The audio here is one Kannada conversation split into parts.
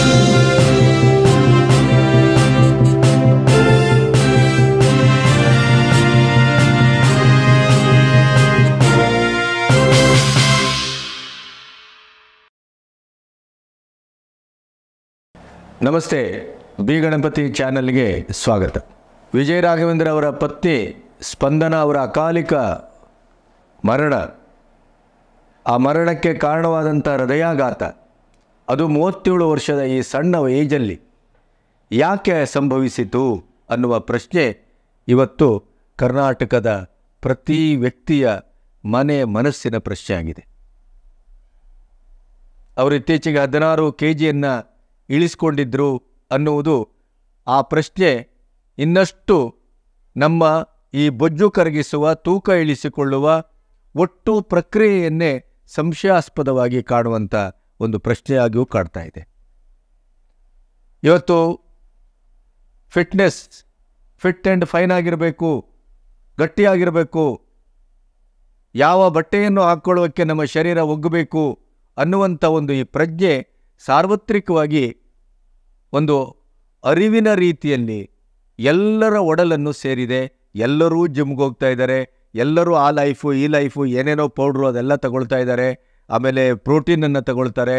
ನಮಸ್ತೆ ಬಿ ಗಣಪತಿ ಚಾನಲ್ಗೆ ಸ್ವಾಗತ ವಿಜಯ ರಾಘವೇಂದ್ರ ಅವರ ಪತ್ನಿ ಸ್ಪಂದನ ಅವರ ಅಕಾಲಿಕ ಮರಣ ಆ ಮರಣಕ್ಕೆ ಕಾರಣವಾದಂಥ ಹೃದಯಾಘಾತ ಅದು ಮೂವತ್ತೇಳು ವರ್ಷದ ಈ ಸಣ್ಣ ಏಜಲ್ಲಿ ಯಾಕೆ ಸಂಭವಿಸಿತು ಅನ್ನುವ ಪ್ರಶ್ನೆ ಇವತ್ತು ಕರ್ನಾಟಕದ ಪ್ರತಿ ವ್ಯಕ್ತಿಯ ಮನೆ ಮನಸ್ಸಿನ ಪ್ರಶ್ನೆ ಆಗಿದೆ ಅವರು ಇತ್ತೀಚೆಗೆ ಹದಿನಾರು ಕೆ ಜಿಯನ್ನು ಇಳಿಸ್ಕೊಂಡಿದ್ರು ಅನ್ನುವುದು ಆ ಪ್ರಶ್ನೆ ಇನ್ನಷ್ಟು ನಮ್ಮ ಈ ಬೊಜ್ಜು ಕರಗಿಸುವ ತೂಕ ಇಳಿಸಿಕೊಳ್ಳುವ ಒಟ್ಟು ಪ್ರಕ್ರಿಯೆಯನ್ನೇ ಸಂಶಯಾಸ್ಪದವಾಗಿ ಕಾಣುವಂಥ ಒಂದು ಪ್ರಶ್ನೆಯಾಗಿಯೂ ಕಾಡ್ತಾ ಇದೆ ಇವತ್ತು ಫಿಟ್ನೆಸ್ ಫಿಟ್ ಆ್ಯಂಡ್ ಫೈನ್ ಆಗಿರಬೇಕು ಗಟ್ಟಿಯಾಗಿರಬೇಕು ಯಾವ ಬಟ್ಟೆಯನ್ನು ಹಾಕ್ಕೊಳ್ಳೋಕ್ಕೆ ನಮ್ಮ ಶರೀರ ಒಗ್ಗಬೇಕು ಅನ್ನುವಂಥ ಒಂದು ಈ ಪ್ರಜ್ಞೆ ಸಾರ್ವತ್ರಿಕವಾಗಿ ಒಂದು ಅರಿವಿನ ರೀತಿಯಲ್ಲಿ ಎಲ್ಲರ ಒಡಲನ್ನು ಸೇರಿದೆ ಎಲ್ಲರೂ ಜಿಮ್ಗೆ ಹೋಗ್ತಾ ಇದ್ದಾರೆ ಎಲ್ಲರೂ ಆ ಲೈಫು ಈ ಲೈಫು ಏನೇನೋ ಪೌಡ್ರು ಅದೆಲ್ಲ ತಗೊಳ್ತಾ ಇದ್ದಾರೆ ಆಮೇಲೆ ಪ್ರೋಟೀನನ್ನು ತಗೊಳ್ತಾರೆ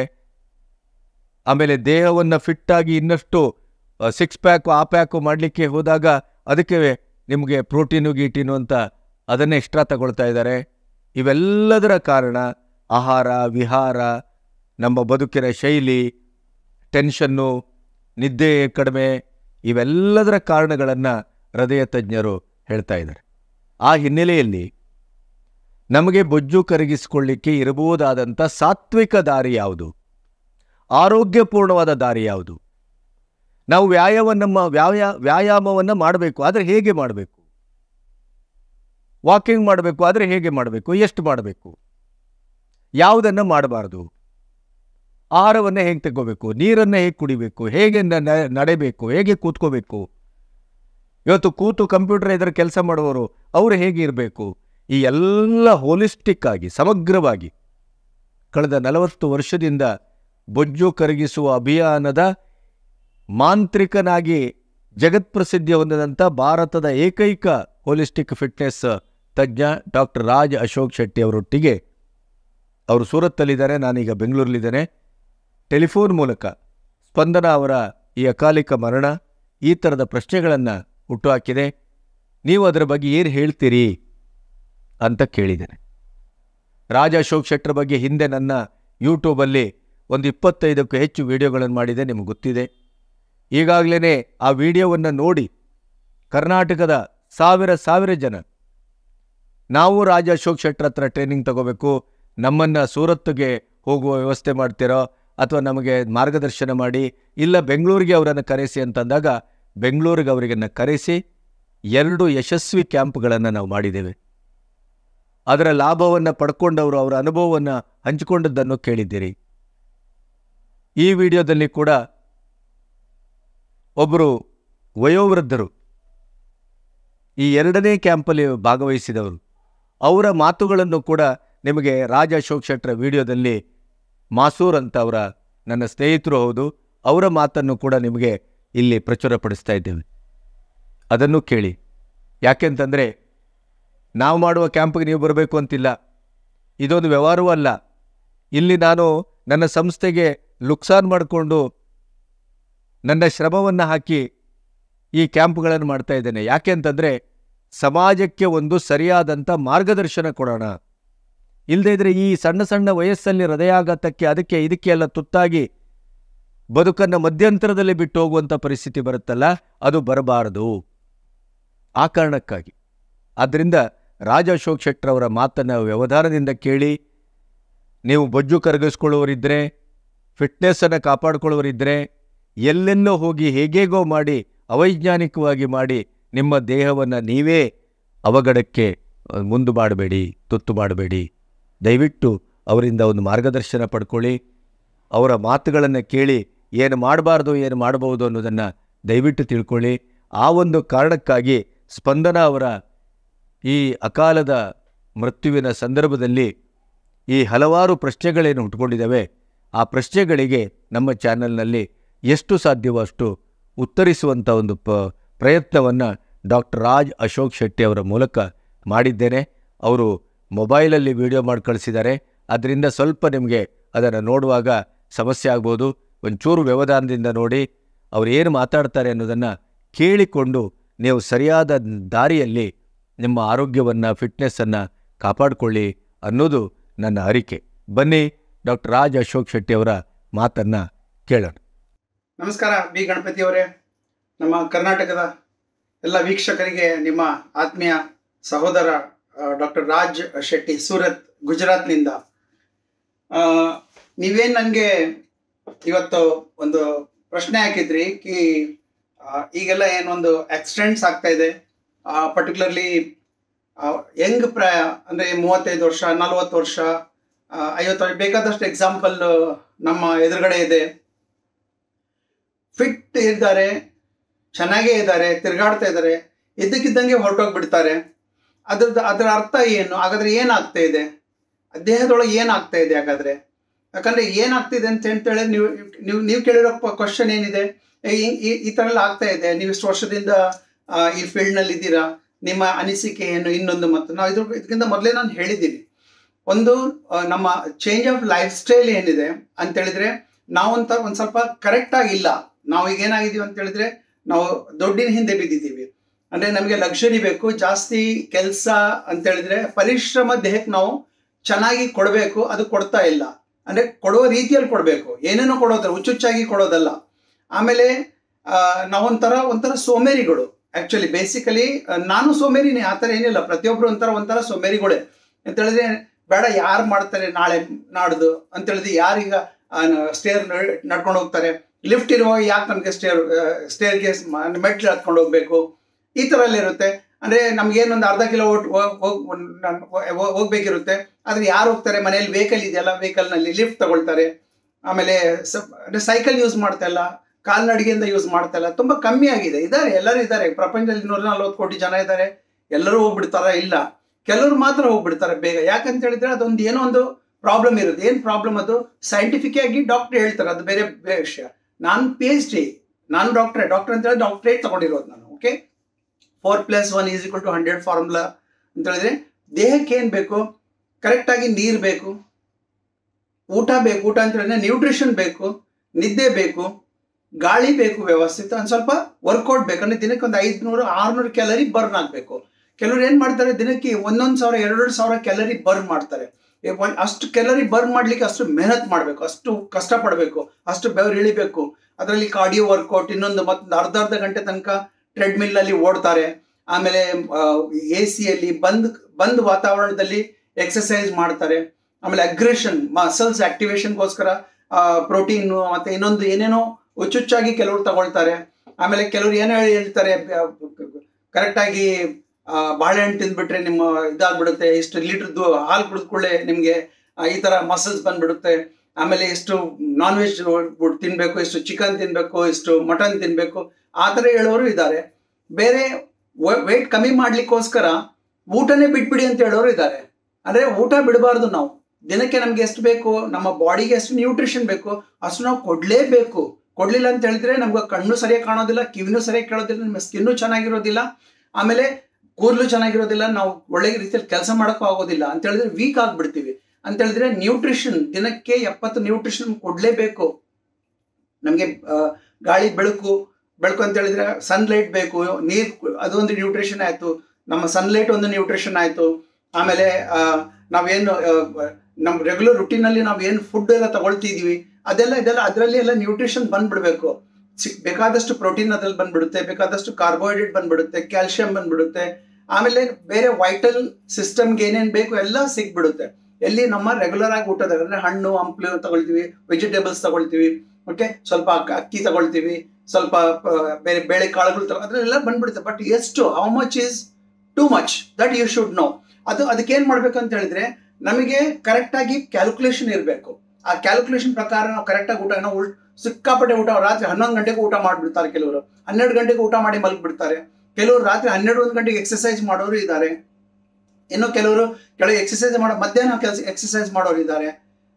ಆಮೇಲೆ ದೇಹವನ್ನು ಫಿಟ್ಟಾಗಿ ಇನ್ನಷ್ಟು ಸಿಕ್ಸ್ ಪ್ಯಾಕು ಆ ಪ್ಯಾಕು ಮಾಡಲಿಕ್ಕೆ ಹೋದಾಗ ಅದಕ್ಕೆ ನಿಮಗೆ ಪ್ರೋಟೀನು ಗೀಟೀನು ಅಂತ ಅದನ್ನೇ ಎಕ್ಸ್ಟ್ರಾ ತಗೊಳ್ತಾ ಇದ್ದಾರೆ ಇವೆಲ್ಲದರ ಕಾರಣ ಆಹಾರ ವಿಹಾರ ನಮ್ಮ ಬದುಕಿನ ಶೈಲಿ ಟೆನ್ಷನ್ನು ನಿದ್ದೆ ಕಡಿಮೆ ಇವೆಲ್ಲದರ ಕಾರಣಗಳನ್ನು ಹೃದಯ ತಜ್ಞರು ಹೇಳ್ತಾ ಇದ್ದಾರೆ ಆ ಹಿನ್ನೆಲೆಯಲ್ಲಿ ನಮಗೆ ಬೊಜ್ಜು ಕರಗಿಸಿಕೊಳ್ಳಿಕ್ಕೆ ಇರಬಹುದಾದಂಥ ಸಾತ್ವಿಕ ದಾರಿ ಯಾವುದು ಆರೋಗ್ಯಪೂರ್ಣವಾದ ದಾರಿ ಯಾವುದು ನಾವು ವ್ಯಾಯಾಮ ನಮ್ಮ ವ್ಯಾಯಾ ವ್ಯಾಯಾಮವನ್ನು ಮಾಡಬೇಕು ಆದರೆ ಹೇಗೆ ಮಾಡಬೇಕು ವಾಕಿಂಗ್ ಮಾಡಬೇಕು ಆದರೆ ಹೇಗೆ ಮಾಡಬೇಕು ಎಷ್ಟು ಮಾಡಬೇಕು ಯಾವುದನ್ನು ಮಾಡಬಾರ್ದು ಆಹಾರವನ್ನು ಹೇಗೆ ತಗೋಬೇಕು ನೀರನ್ನು ಹೇಗೆ ಕುಡಿಬೇಕು ಹೇಗೆ ನ- ನ- ನಡೆಬೇಕು ಹೇಗೆ ಕೂತ್ಕೋಬೇಕು ಇವತ್ತು ಕೂತು ಕಂಪ್ಯೂಟರ್ ಎದುರು ಕೆಲಸ ಮಾಡುವವರು ಅವರು ಹೇಗೆ ಇರಬೇಕು ಈ ಎಲ್ಲ ಹೋಲಿಸ್ಟಿಕ್ ಆಗಿ ಸಮಗ್ರವಾಗಿ ಕಳೆದ ನಲವತ್ತು ವರ್ಷದಿಂದ ಬೊಜ್ಜು ಕರಗಿಸುವ ಅಭಿಯಾನದ ಮಾಂತ್ರಿಕನಾಗಿ ಜಗತ್ಪ್ರಸಿದ್ಧಿ ಹೊಂದಿದಂಥ ಭಾರತದ ಏಕೈಕ ಹೋಲಿಸ್ಟಿಕ್ ಫಿಟ್ನೆಸ್ ತಜ್ಞ ಡಾಕ್ಟರ್ ರಾಜ್ ಅಶೋಕ್ ಶೆಟ್ಟಿ ಅವರೊಟ್ಟಿಗೆ ಅವರು ಸೂರತ್ತಲ್ಲಿದ್ದಾರೆ ನಾನೀಗ ಬೆಂಗಳೂರಲ್ಲಿದ್ದೇನೆ ಟೆಲಿಫೋನ್ ಮೂಲಕ ಸ್ಪಂದನ ಅವರ ಈ ಅಕಾಲಿಕ ಮರಣ ಈ ಥರದ ಪ್ರಶ್ನೆಗಳನ್ನು ಹುಟ್ಟುಹಾಕಿದೆ ನೀವು ಅದರ ಬಗ್ಗೆ ಏನು ಹೇಳ್ತೀರಿ ಅಂತ ಕೇಳಿದ್ದೇನೆ ರಾಜ ಅಶೋಕ್ ಶೆಟ್ಟರ್ ಬಗ್ಗೆ ಹಿಂದೆ ನನ್ನ ಯೂಟ್ಯೂಬಲ್ಲಿ ಒಂದು ಇಪ್ಪತ್ತೈದಕ್ಕೂ ಹೆಚ್ಚು ವಿಡಿಯೋಗಳನ್ನು ಮಾಡಿದೆ ನಿಮಗೆ ಗೊತ್ತಿದೆ ಈಗಾಗಲೇ ಆ ವಿಡಿಯೋವನ್ನು ನೋಡಿ ಕರ್ನಾಟಕದ ಸಾವಿರ ಸಾವಿರ ಜನ ನಾವು ರಾಜ ಅಶೋಕ್ ಶೆಟ್ಟರ್ ಹತ್ರ ಟ್ರೈನಿಂಗ್ ತಗೋಬೇಕು ನಮ್ಮನ್ನು ಸೂರತ್ಗೆ ಹೋಗುವ ವ್ಯವಸ್ಥೆ ಮಾಡ್ತೀರೋ ಅಥವಾ ನಮಗೆ ಮಾರ್ಗದರ್ಶನ ಮಾಡಿ ಇಲ್ಲ ಬೆಂಗಳೂರಿಗೆ ಅವರನ್ನು ಕರೆಸಿ ಅಂತಂದಾಗ ಬೆಂಗಳೂರಿಗೆ ಅವರಿಗನ್ನು ಕರೆಸಿ ಎರಡು ಯಶಸ್ವಿ ಕ್ಯಾಂಪ್ಗಳನ್ನು ನಾವು ಮಾಡಿದ್ದೇವೆ ಅದರ ಲಾಭವನ್ನು ಪಡ್ಕೊಂಡವರು ಅವರ ಅನುಭವವನ್ನು ಹಂಚಿಕೊಂಡದ್ದನ್ನು ಕೇಳಿದ್ದೀರಿ ಈ ವಿಡಿಯೋದಲ್ಲಿ ಕೂಡ ಒಬ್ಬರು ವಯೋವೃದ್ಧರು ಈ ಎರಡನೇ ಕ್ಯಾಂಪಲ್ಲಿ ಭಾಗವಹಿಸಿದವರು ಅವರ ಮಾತುಗಳನ್ನು ಕೂಡ ನಿಮಗೆ ರಾಜ ಅಶೋಕ್ ಶೆಟ್ಟರ ವಿಡಿಯೋದಲ್ಲಿ ಮಾಸೂರ್ ಅಂತ ಅವರ ನನ್ನ ಸ್ನೇಹಿತರು ಹೌದು ಅವರ ಮಾತನ್ನು ಕೂಡ ನಿಮಗೆ ಇಲ್ಲಿ ಪ್ರಚುರಪಡಿಸ್ತಾ ಇದ್ದೇವೆ ಅದನ್ನು ಕೇಳಿ ಯಾಕೆಂತಂದರೆ ನಾವು ಮಾಡುವ ಕ್ಯಾಂಪ್ಗೆ ನೀವು ಬರಬೇಕು ಅಂತಿಲ್ಲ ಇದೊಂದು ವ್ಯವಹಾರವೂ ಅಲ್ಲ ಇಲ್ಲಿ ನಾನು ನನ್ನ ಸಂಸ್ಥೆಗೆ ಲುಕ್ಸಾನ್ ಮಾಡಿಕೊಂಡು ನನ್ನ ಶ್ರಮವನ್ನು ಹಾಕಿ ಈ ಕ್ಯಾಂಪ್ಗಳನ್ನು ಮಾಡ್ತಾ ಇದ್ದೇನೆ ಯಾಕೆ ಅಂತಂದರೆ ಸಮಾಜಕ್ಕೆ ಒಂದು ಸರಿಯಾದಂಥ ಮಾರ್ಗದರ್ಶನ ಕೊಡೋಣ ಇಲ್ಲದೇ ಇದ್ರೆ ಈ ಸಣ್ಣ ಸಣ್ಣ ವಯಸ್ಸಲ್ಲಿ ಹೃದಯಾಘಾತಕ್ಕೆ ಅದಕ್ಕೆ ಇದಕ್ಕೆ ಎಲ್ಲ ತುತ್ತಾಗಿ ಬದುಕನ್ನು ಮಧ್ಯಂತರದಲ್ಲಿ ಬಿಟ್ಟು ಹೋಗುವಂಥ ಪರಿಸ್ಥಿತಿ ಬರುತ್ತಲ್ಲ ಅದು ಬರಬಾರದು ಆ ಕಾರಣಕ್ಕಾಗಿ ಆದ್ದರಿಂದ ರಾಜ ಅಶೋಕ್ ಶೆಟ್ಟರ್ ಅವರ ಮಾತನ್ನು ವ್ಯವಧಾನದಿಂದ ಕೇಳಿ ನೀವು ಬೊಜ್ಜು ಕರಗಿಸ್ಕೊಳ್ಳುವರಿದ್ದರೆ ಫಿಟ್ನೆಸ್ಸನ್ನು ಕಾಪಾಡಿಕೊಳ್ಳುವರಿದ್ದರೆ ಎಲ್ಲೆಲ್ಲೋ ಹೋಗಿ ಹೇಗೇಗೋ ಮಾಡಿ ಅವೈಜ್ಞಾನಿಕವಾಗಿ ಮಾಡಿ ನಿಮ್ಮ ದೇಹವನ್ನು ನೀವೇ ಅವಘಡಕ್ಕೆ ಅಹ್, ಮುಂದು ಮಾಡಬೇಡಿ ತುತ್ತು ಮಾಡಬೇಡಿ ದಯವಿಟ್ಟು ಅವರಿಂದ ಒಂದು ಮಾರ್ಗದರ್ಶನ ಪಡ್ಕೊಳ್ಳಿ ಅವರ ಮಾತುಗಳನ್ನು ಕೇಳಿ ಏನು ಮಾಡಬಾರ್ದು ಏನು ಮಾಡಬಹುದು ಅನ್ನೋದನ್ನು ದಯವಿಟ್ಟು ತಿಳ್ಕೊಳ್ಳಿ ಆ ಒಂದು ಕಾರಣಕ್ಕಾಗಿ ಸ್ಪಂದನ ಅವರ ಈ ಅಕಾಲದ ಮೃತ್ಯುವಿನ ಸಂದರ್ಭದಲ್ಲಿ ಈ ಹಲವಾರು ಪ್ರಶ್ನೆಗಳೇನು ಹುಟ್ಕೊಂಡಿದ್ದಾವೆ ಆ ಪ್ರಶ್ನೆಗಳಿಗೆ ನಮ್ಮ ಚಾನಲ್ನಲ್ಲಿ ಎಷ್ಟು ಸಾಧ್ಯವೋ ಅಷ್ಟು ಉತ್ತರಿಸುವಂಥ ಒಂದು ಪ ಪ್ರಯತ್ನವನ್ನು ಡಾಕ್ಟರ್ ರಾಜ್ ಅಶೋಕ್ ಶೆಟ್ಟಿ ಅವರ ಮೂಲಕ ಮಾಡಿದ್ದೇನೆ ಅವರು ಮೊಬೈಲಲ್ಲಿ ವಿಡಿಯೋ ಮಾಡಿ ಕಳಿಸಿದ್ದಾರೆ ಅದರಿಂದ ಸ್ವಲ್ಪ ನಿಮಗೆ ಅದನ್ನು ನೋಡುವಾಗ ಸಮಸ್ಯೆ ಆಗ್ಬೋದು ಒಂಚೂರು ವ್ಯವಧಾನದಿಂದ ನೋಡಿ ಅವ್ರು ಏನು ಮಾತಾಡ್ತಾರೆ ಅನ್ನೋದನ್ನು ಕೇಳಿಕೊಂಡು ನೀವು ಸರಿಯಾದ ದಾರಿಯಲ್ಲಿ ನಿಮ್ಮ ಆರೋಗ್ಯವನ್ನು ಫಿಟ್ನೆಸ್ಸನ್ನು ಕಾಪಾಡಿಕೊಳ್ಳಿ ಅನ್ನೋದು ನನ್ನ ಅರಿಕೆ ಬನ್ನಿ ಡಾಕ್ಟರ್ ರಾಜ್ ಅಶೋಕ್ ಶೆಟ್ಟಿ ಅವರ ಮಾತನ್ನು ಕೇಳೋಣ ನಮಸ್ಕಾರ ಬಿ ಗಣಪತಿ ಅವರೇ ನಮ್ಮ ಕರ್ನಾಟಕದ ಎಲ್ಲ ವೀಕ್ಷಕರಿಗೆ ನಿಮ್ಮ ಆತ್ಮೀಯ ಸಹೋದರ ಡಾಕ್ಟರ್ ರಾಜ್ ಶೆಟ್ಟಿ ಸೂರತ್ ಗುಜರಾತ್ನಿಂದ ನೀವೇನು ನನಗೆ ಇವತ್ತು ಒಂದು ಪ್ರಶ್ನೆ ಹಾಕಿದ್ರಿ ಕಿ ಆ, ಈಗೆಲ್ಲ ಏನೊಂದು ಆಕ್ಸಿಡೆಂಟ್ಸ್ ಆಗ್ತಾ ಇದೆ ಪರ್ಟಿಕ್ಯುಲರ್ಲಿ ಯಂಗ್ ಪ್ರಾಯ ಅಂದರೆ ಮೂವತ್ತೈದು ವರ್ಷ ನಲವತ್ತು ವರ್ಷ ಆ, ಐವತ್ತು ವರ್ಷ ಬೇಕಾದಷ್ಟು ಎಕ್ಸಾಂಪಲ್ ನಮ್ಮ ಎದುರುಗಡೆ ಇದೆ ಫಿಟ್ ಇದ್ದಾರೆ ಚೆನ್ನಾಗೇ ಇದ್ದಾರೆ ತಿರುಗಾಡ್ತಾ ಇದ್ದಾರೆ ಇದ್ದಕ್ಕಿದ್ದಂಗೆ ಹೊರಟೋಗ್ಬಿಡ್ತಾರೆ ಅದ್ರದ್ದು ಅದರ ಅರ್ಥ ಏನು ಹಾಗಾದ್ರೆ ಏನಾಗ್ತಾ ಇದೆ ದೇಹದೊಳಗೆ ಏನಾಗ್ತಾ ಇದೆ ಹಾಗಾದ್ರೆ ಯಾಕಂದ್ರೆ ಏನಾಗ್ತಿದೆ ಅಂತ ಹೇಳ್ತೇಳಿ ನೀವು ನೀವು ನೀವು ಕೇಳಿರೋ ಕ್ವಶನ್ ಏನಿದೆ ಈ- ಈ- ಈ ಥರ ಎಲ್ಲ ಆಗ್ತಾ ಇದೆ ನೀವು ಇಷ್ಟು ವರ್ಷದಿಂದ ಆ, ಈ ಫೀಲ್ಡ್ನಲ್ಲಿ ಇದ್ದೀರಾ ನಿಮ್ಮ ಅನಿಸಿಕೆ ಏನು ಇನ್ನೊಂದು ಮತ್ತು ನಾವು ಇದ್ರ ಇದಕ್ಕಿಂತ ಮೊದಲೇ ನಾನು ಹೇಳಿದ್ದೀನಿ ಒಂದು ಆ, ನಮ್ಮ ಚೇಂಜ್ ಆಫ್ ಲೈಫ್ ಸ್ಟೈಲ್ ಏನಿದೆ ಅಂತ ಹೇಳಿದ್ರೆ ನಾವಂತ ಒಂದು ಸ್ವಲ್ಪ ಕರೆಕ್ಟ್ ಆಗಿಲ್ಲ ನಾವು ಈಗ ಏನಾಗಿದ್ದೀವಿ ಅಂತ ಹೇಳಿದ್ರೆ ನಾವು ದುಡ್ಡಿನ ಹಿಂದೆ ಬಿದ್ದಿದ್ದೀವಿ ಅಂದ್ರೆ ನಮಗೆ ಲಕ್ಷರಿ ಬೇಕು ಜಾಸ್ತಿ ಕೆಲಸ ಅಂತ ಹೇಳಿದ್ರೆ ಪರಿಶ್ರಮ ದೇಹಕ್ಕೆ ನಾವು ಚೆನ್ನಾಗಿ ಕೊಡಬೇಕು ಅದು ಕೊಡ್ತಾ ಇಲ್ಲ ಅಂದ್ರೆ ಕೊಡುವ ರೀತಿಯಲ್ಲಿ ಕೊಡಬೇಕು ಏನೇನೋ ಕೊಡೋದಲ್ಲ ಹುಚ್ಚುಚ್ಚಾಗಿ ಕೊಡೋದಲ್ಲ ಆಮೇಲೆ ಆ, ನಾವೊಂಥರ ಒಂಥರ ಸೋಮೇರಿಗಳು ಆಕ್ಚುಲಿ ಬೇಸಿಕಲಿ ನಾನು ಸೋಮೇರಿನೇ ಆ ಥರ ಏನಿಲ್ಲ ಪ್ರತಿಯೊಬ್ರು ಒಂಥರ ಒಂಥರ ಸೋಮೇರಿಗಳೇ ಅಂತ ಹೇಳಿದ್ರೆ ಬೇಡ ಯಾರು ಮಾಡ್ತಾರೆ ನಾಳೆ ನಾಡ್ದು ಅಂತ ಹೇಳಿದ್ರೆ ಯಾರೀಗ ಸ್ಟೇರ್ ನಡ್ಕೊಂಡು ಹೋಗ್ತಾರೆ ಲಿಫ್ಟ್ ಇರುವಾಗ ಯಾಕೆ ನಮಗೆ ಸ್ಟೇರ್ ಸ್ಟೇರ್ಗೆ ಮೆಟ್ಲು ಹತ್ಕೊಂಡು ಹೋಗ್ಬೇಕು ಈ ಥರ ಎಲ್ಲ ಇರುತ್ತೆ ಅಂದ್ರೆ ನಮ್ಗೇನೊಂದು ಅರ್ಧ ಕಿಲೋ ಹೋಗ್ಬೇಕಿರುತ್ತೆ ಆದ್ರೆ ಯಾರು ಹೋಗ್ತಾರೆ ಮನೇಲಿ ವೆಹಿಕಲ್ ಇದೆಯಲ್ಲ ವೆಹಿಕಲ್ನಲ್ಲಿ ಲಿಫ್ಟ್ ತಗೊಳ್ತಾರೆ ಆಮೇಲೆ ಅಂದ್ರೆ ಸೈಕಲ್ ಯೂಸ್ ಮಾಡ್ತಾ ಇಲ್ಲ ಕಾಲ್ನಡಿಗೆಯಿಂದ ಯೂಸ್ ಮಾಡ್ತಾ ಇಲ್ಲ ತುಂಬಾ ಕಮ್ಮಿ ಆಗಿದೆ ಇದ್ದಾರೆ ಎಲ್ಲರೂ ಇದ್ದಾರೆ ಪ್ರಪಂಚದಲ್ಲಿ ನೂರ ನಲ್ವತ್ತು ಕೋಟಿ ಜನ ಇದ್ದಾರೆ ಎಲ್ಲರೂ ಹೋಗ್ಬಿಡ್ತಾರ ಇಲ್ಲ ಕೆಲವರು ಮಾತ್ರ ಹೋಗ್ಬಿಡ್ತಾರೆ ಬೇಗ ಯಾಕಂತ ಹೇಳಿದ್ರೆ ಅದೊಂದು ಏನೋ ಒಂದು ಪ್ರಾಬ್ಲಮ್ ಇರುತ್ತೆ ಏನು ಪ್ರಾಬ್ಲಮ್ ಅದು ಸೈಂಟಿಫಿಕ್ ಆಗಿ ಡಾಕ್ಟರ್ ಹೇಳ್ತಾರೆ ಅದು ಬೇರೆ ಬೇರೆ ವಿಷಯ ನಾನು ಪಿ ಎಚ್ ಡಿ ನಾನು ಡಾಕ್ಟ್ರೇ ಡಾಕ್ಟರ್ ಅಂತ ಹೇಳಿ ಡಾಕ್ಟ್ರೇಟ್ ತಗೊಂಡಿರೋದು ನಾನು okay four plus one is equal to hundred formula ಅಂತ ಹೇಳಿದ್ರೆ ದೇಹಕ್ಕೆ ಏನು ಬೇಕು ಕರೆಕ್ಟಾಗಿ ನೀರು ಬೇಕು ಊಟ ಬೇಕು ಊಟ ಅಂತ ಹೇಳಿದ್ರೆ ನ್ಯೂಟ್ರಿಷನ್ ಬೇಕು ನಿದ್ದೆ ಬೇಕು ಗಾಳಿ ಬೇಕು ವ್ಯವಸ್ಥಿತ ಒಂದು ಸ್ವಲ್ಪ ವರ್ಕೌಟ್ ಬೇಕು ಅಂದ್ರೆ ದಿನಕ್ಕೆ ಒಂದು ಐದುನೂರು ಆರುನೂರು ಕ್ಯಾಲರಿ ಬರ್ನ್ ಆಗಬೇಕು ಕೆಲವರು ಏನು ಮಾಡ್ತಾರೆ ದಿನಕ್ಕೆ ಒಂದೊಂದು ಸಾವಿರ ಎರಡೆರಡು ಸಾವಿರ ಕ್ಯಾಲರಿ ಬರ್ನ್ ಮಾಡ್ತಾರೆ ಏ, ಒಂದ್- ಅಷ್ಟು ಕ್ಯಾಲರಿ ಬರ್ನ್ ಮಾಡ್ಲಿಕ್ಕೆ ಅಷ್ಟು ಮೆಹನತ್ ಮಾಡಬೇಕು ಅಷ್ಟು ಕಷ್ಟಪಡಬೇಕು ಅಷ್ಟು ಬೆವರು ಇಳಿಬೇಕು ಅದರಲ್ಲಿ ಕಾರ್ಡಿಯೋ ವರ್ಕೌಟ್ ಇನ್ನೊಂದು ಮತ್ತೊಂದು ಅರ್ಧ ಅರ್ಧ ಗಂಟೆ ತನಕ ಟ್ರೆಡ್ಮಿಲ್ ಅಲ್ಲಿ ಓಡ್ತಾರೆ ಆಮೇಲೆ ಎ ಸಿಯಲ್ಲಿ ಬಂದ್ ಬಂದ್ ವಾತಾವರಣದಲ್ಲಿ ಎಕ್ಸಸೈಸ್ ಮಾಡ್ತಾರೆ ಆಮೇಲೆ ಅಗ್ರೆಷನ್ ಮಸಲ್ಸ್ ಆಕ್ಟಿವೇಶನ್ಗೋಸ್ಕರ ಪ್ರೋಟೀನ್ ಮತ್ತೆ ಇನ್ನೊಂದು ಏನೇನೋ ಹುಚ್ಚುಚ್ಚಾಗಿ ಕೆಲವರು ತಗೊಳ್ತಾರೆ ಆಮೇಲೆ ಕೆಲವರು ಏನೋ ಹೇಳ್ತಾರೆ ಕರೆಕ್ಟಾಗಿ ಬಾಳೆಹಣ್ಣು ತಿಂದ್ಬಿಟ್ರೆ ನಿಮ್ಮ ಇದಾಗ್ಬಿಡುತ್ತೆ ಇಷ್ಟು ಲೀಟರ್ದು ಹಾಲು ಕುಡಿದ್ಕೊಳ್ಳೆ ನಿಮಗೆ ಈ ಥರ ಮಸಲ್ಸ್ ಬಂದ್ಬಿಡುತ್ತೆ ಆಮೇಲೆ ಇಷ್ಟು ನಾನ್ ವೆಜ್ ತಿನ್ಬೇಕು ಇಷ್ಟು ಚಿಕನ್ ತಿನ್ಬೇಕು ಇಷ್ಟು ಮಟನ್ ತಿನ್ಬೇಕು ಆ ಥರ ಹೇಳೋರು ಇದ್ದಾರೆ ಬೇರೆ ವೆಯ್ಟ್ ಕಮ್ಮಿ ಮಾಡ್ಲಿಕ್ಕೋಸ್ಕರ ಊಟನೇ ಬಿಟ್ಬಿಡಿ ಅಂತ ಹೇಳೋರು ಇದ್ದಾರೆ ಅಂದ್ರೆ ಊಟ ಬಿಡಬಾರ್ದು ನಾವು ದಿನಕ್ಕೆ ನಮ್ಗೆ ಎಷ್ಟು ಬೇಕು ನಮ್ಮ ಬಾಡಿಗೆ ಎಷ್ಟು ನ್ಯೂಟ್ರಿಷನ್ ಬೇಕು ಅಷ್ಟು ನಾವು ಕೊಡ್ಲೇಬೇಕು ಕೊಡ್ಲಿಲ್ಲ ಅಂತ ಹೇಳಿದ್ರೆ ನಮ್ಗೆ ಕಣ್ಣು ಸರಿಯಾಗಿ ಕಾಣೋದಿಲ್ಲ ಕಿವಿನೂ ಸರಿಯಾಗಿ ಕೇಳೋದಿಲ್ಲ ನಮ್ಮ ಸ್ಕಿನ್ನು ಚೆನ್ನಾಗಿರೋದಿಲ್ಲ ಆಮೇಲೆ ಕೂದಲು ಚೆನ್ನಾಗಿರೋದಿಲ್ಲ ನಾವು ಒಳ್ಳೆ ರೀತಿಯಲ್ಲಿ ಕೆಲಸ ಮಾಡೋಕ್ಕೂ ಆಗೋದಿಲ್ಲ ಅಂತ ಹೇಳಿದ್ರೆ ವೀಕ್ ಆಗ್ಬಿಡ್ತೀವಿ ಅಂತ ಹೇಳಿದ್ರೆ ನ್ಯೂಟ್ರಿಷನ್ ದಿನಕ್ಕೆ ಎಪ್ಪತ್ತು ನ್ಯೂಟ್ರಿಷನ್ ಕೊಡ್ಲೇಬೇಕು ನಮಗೆ ಗಾಳಿ ಬೆಳಕು ಬೆಳಕು ಅಂತ ಹೇಳಿದ್ರೆ ಸನ್ಲೈಟ್ ಬೇಕು ನೀರು ಅದೊಂದು ನ್ಯೂಟ್ರಿಷನ್ ಆಯ್ತು ನಮ್ಮ ಸನ್ಲೈಟ್ ಒಂದು ನ್ಯೂಟ್ರಿಷನ್ ಆಯ್ತು ಆಮೇಲೆ ಆ, ನಾವೇನು ಆ, ನಮ್ಮ ರೆಗ್ಯುಲರ್ ರುಟೀನಲ್ಲಿ ನಾವು ಏನು ಫುಡ್ ಎಲ್ಲ ತಗೊಳ್ತಿದೀವಿ ಅದೆಲ್ಲ ಇದೆಲ್ಲ ಅದರಲ್ಲಿ ಎಲ್ಲ ನ್ಯೂಟ್ರಿಷನ್ ಬಂದ್ಬಿಡ್ಬೇಕು ಸಿಕ್ ಬೇಕಾದಷ್ಟು ಪ್ರೋಟೀನ್ ಅದ್ರಲ್ಲಿ ಬಂದ್ಬಿಡುತ್ತೆ ಬೇಕಾದಷ್ಟು ಕಾರ್ಬೋಹೈಡ್ರೇಟ್ ಬಂದ್ಬಿಡುತ್ತೆ ಕ್ಯಾಲ್ಸಿಯಂ ಬಂದ್ಬಿಡುತ್ತೆ ಆಮೇಲೆ ಬೇರೆ ವೈಟಲ್ ಸಿಸ್ಟಮ್ಗೆ ಏನೇನು ಬೇಕು ಎಲ್ಲ ಸಿಕ್ಬಿಡುತ್ತೆ ಎಲ್ಲಿ ನಮ್ಮ ರೆಗ್ಯುಲರ್ ಆಗಿ ಊಟದ ಅಂದ್ರೆ ಹಣ್ಣು ಹಂಪ್ಲು ತಗೊಳ್ತೀವಿ ವೆಜಿಟೇಬಲ್ಸ್ ತಗೊಳ್ತೀವಿ ಓಕೆ ಸ್ವಲ್ಪ ಅಕ್ಕ- ಅಕ್ಕಿ ತಗೊಳ್ತೀವಿ ಸ್ವಲ್ಪ ಆ, ಬೇರೆ ಬೇಳೆ ಕಾಳುಗಳು ತಗೊ ಅದರೆಲ್ಲ ಬಂದ್ಬಿಡುತ್ತೆ ಬಟ್ ಎಷ್ಟು how much is too much that you should know ಅದು ಅದಕ್ಕೆ ಏನ್ ಮಾಡ್ಬೇಕು ಅಂತ ಹೇಳಿದ್ರೆ ನಮಗೆ ಕರೆಕ್ಟ್ ಆಗಿ ಕ್ಯಾಲ್ಕುಲೇಷನ್ ಇರಬೇಕು ಆ ಕ್ಯಾಲ್ಕುಲೇಷನ್ ಪ್ರಕಾರ ನಾವು ಕರೆಕ್ಟ್ ಆಗಿ ಊಟ ನಾವು ಉಳ್- ಸಿಕ್ಕಾಪಟ್ಟೆ ಊಟ ರಾತ್ರಿ ಹನ್ನೊಂದು ಗಂಟೆಗೆ ಊಟ ಮಾಡಿಬಿಡ್ತಾರೆ ಕೆಲವರು ಹನ್ನೆರಡು ಗಂಟೆಗೆ ಊಟ ಮಾಡಿ ಮಲಗಿಬಿಡ್ತಾರೆ ಕೆಲವರು ರಾತ್ರಿ ಹನ್ನೆರಡು ಒಂದು ಗಂಟೆಗೆ ಎಕ್ಸಸೈಸ್ ಮಾಡೋರು ಇದ್ದಾರೆ ಇನ್ನು ಕೆಲವರು ಕೆಳಗೆ ಎಕ್ಸಸೈಸ್ ಮಾಡೋ ಮಧ್ಯಾಹ್ನ ಕೆಲಸ ಎಕ್ಸಸೈಸ್ ಮಾಡೋರು ಇದ್ದಾರೆ